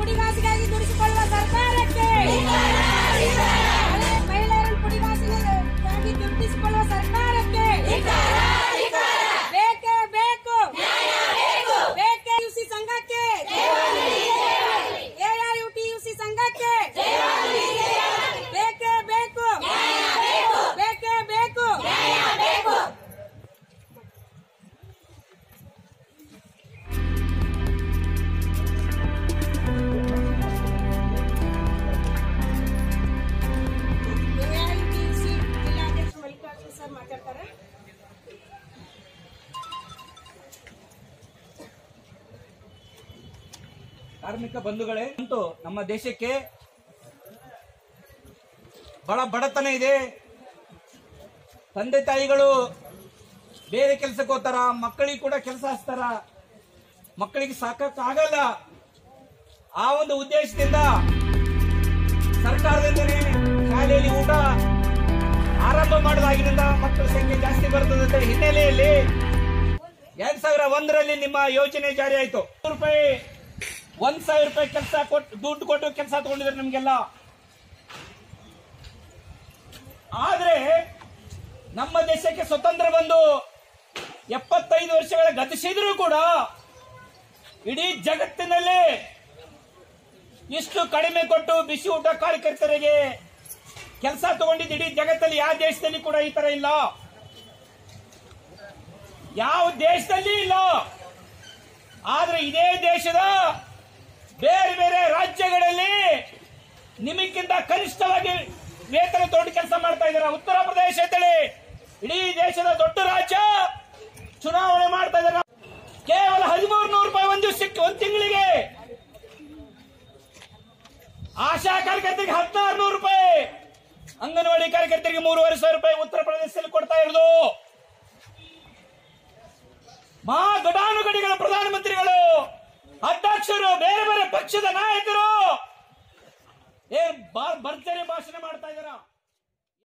ಪುಡಿಗಾಸಿಗಾಗಿ ದುಡಿಸಿಕೊಳ್ಳುವ ಸರ್ಕಾರಕ್ಕೆ ಹಳೆ ಮಹಿಳೆಯರನ್ನು ಪುಡಿಗಾಸಿಗಾಗಿ ದುಡಿಸಿಕೊಳ್ಳುವ ಸರ್ಕಾರಕ್ಕೆ ಬೇಕೇ ಬೇಕು ಬೇಕೇ ಯುಸಿ ಸಂಘಕ್ಕೆ ಎಐಯುಟಿಯುಸಿ ಸಂಘಕ್ಕೆ ಬೇಕೇ ಬೇಕು ಬೇಕೇ ಬೇಕು ಎಐಯುಟಿಯುಸಿ ಜಿಲ್ಲಾಧ್ಯಕ್ಷ ಮಲ್ಲಿಕಾರ್ಜುನ್ ಸರ್ ಮಾತಾಡ್ತಾರೆ ಕಾರ್ಮಿಕ ಬಂಧುಗಳೇ ಅಂತೂ ನಮ್ಮ ದೇಶಕ್ಕೆ ಬಹಳ ಬಡತನ ಇದೆ ತಂದೆ ತಾಯಿಗಳು ಬೇರೆ ಕೆಲಸಕ್ಕೆ ಹೋಗ್ತಾರ ಮಕ್ಕಳಿಗೆ ಕೂಡ ಕೆಲಸ ಹಚ್ತಾರ ಮಕ್ಕಳಿಗೆ ಸಾಕಕ್ ಆಗಲ್ಲ ಆ ಒಂದು ಉದ್ದೇಶದಿಂದ ಸರ್ಕಾರದಿಂದಲೇ ಶಾಲೆಯಲ್ಲಿ ಊಟ ಆರಂಭ ಮಾಡಿದಾಗಿನಿಂದ ಮಕ್ಕಳ ಸಂಖ್ಯೆ ಜಾಸ್ತಿ ಬರ್ತದೆ ಅಂತ ಹಿನ್ನೆಲೆಯಲ್ಲಿ ಎರಡ್ ಸಾವಿರ ಒಂದರಲ್ಲಿ ನಿಮ್ಮ ಯೋಜನೆ ಜಾರಿ ಆಯ್ತು ನೂರು ರೂಪಾಯಿ ಒಂದ್ ಸಾವಿರ ರೂಪಾಯಿ ಕೆಲಸ ಕೊಟ್ಟು ದುಡ್ಡು ಕೊಟ್ಟು ಕೆಲಸ ತಗೊಂಡಿದ್ದಾರೆ ನಮ್ಗೆಲ್ಲ ಆದ್ರೆ ನಮ್ಮ ದೇಶಕ್ಕೆ ಸ್ವತಂತ್ರ ಬಂದು ಎಪ್ಪತ್ತೈದು ವರ್ಷಗಳ ಗತಿಸಿದ್ರು ಕೂಡ ಇಡೀ ಜಗತ್ತಿನಲ್ಲಿ ಇಷ್ಟು ಕಡಿಮೆ ಕೊಟ್ಟು ಬಿಸಿ ಊಟ ಕಾರ್ಯಕರ್ತರಿಗೆ ಕೆಲಸ ತಗೊಂಡಿದ್ದು ಇಡೀ ಜಗತ್ತಲ್ಲಿ ಯಾವ ದೇಶದಲ್ಲಿ ಕೂಡ ಈ ತರ ಇಲ್ಲ ಯಾವ ದೇಶದಲ್ಲಿ ಇಲ್ಲ ಆದ್ರೆ ಇದೇ ದೇಶದ ಬೇರೆ ಬೇರೆ ರಾಜ್ಯಗಳಲ್ಲಿ ನಿಮಗಿಂತ ಕನಿಷ್ಠವಾಗಿ ವೇತನ ದೊಡ್ಡ ಕೆಲಸ ಮಾಡ್ತಾ ಇದ್ದಾರೆ ಉತ್ತರ ಪ್ರದೇಶ ಅಂತೇಳಿ ಇಡೀ ದೇಶದ ದೊಡ್ಡ ರಾಜ್ಯ ಚುನಾವಣೆ ಮಾಡ್ತಾ ಇದ್ದಾರೆ ಕೇವಲ ಹದಿಮೂರು ನೂರು ರೂಪಾಯಿ ಒಂದು ಸಿಕ್ ಒಂದು ತಿಂಗಳಿಗೆ ಆಶಾ ಕಾರ್ಯಕರ್ತರಿಗೆ ಹದಿನಾರು ನೂರು ರೂಪಾಯಿ ಅಂಗನವಾಡಿ ಕಾರ್ಯಕರ್ತರಿಗೆ ಮೂರುವರೆ ಸಾವಿರ ರೂಪಾಯಿ ಉತ್ತರ ಪ್ರದೇಶದಲ್ಲಿ ಕೊಡ್ತಾ ಇರೋದು ಮಹಾ ಘಟಾನುಘಟಿಗಳ ಪ್ರಧಾನಮಂತ್ರಿಗಳು ಅಧ್ಯಕ್ಷರು ಬೇರೆ ಬೇರೆ ಪಕ್ಷದ ನಾಯಕರು ಏನ್ ಭರ್ಜರಿ ಭಾಷಣ ಮಾಡ್ತಾ ಇದಾರ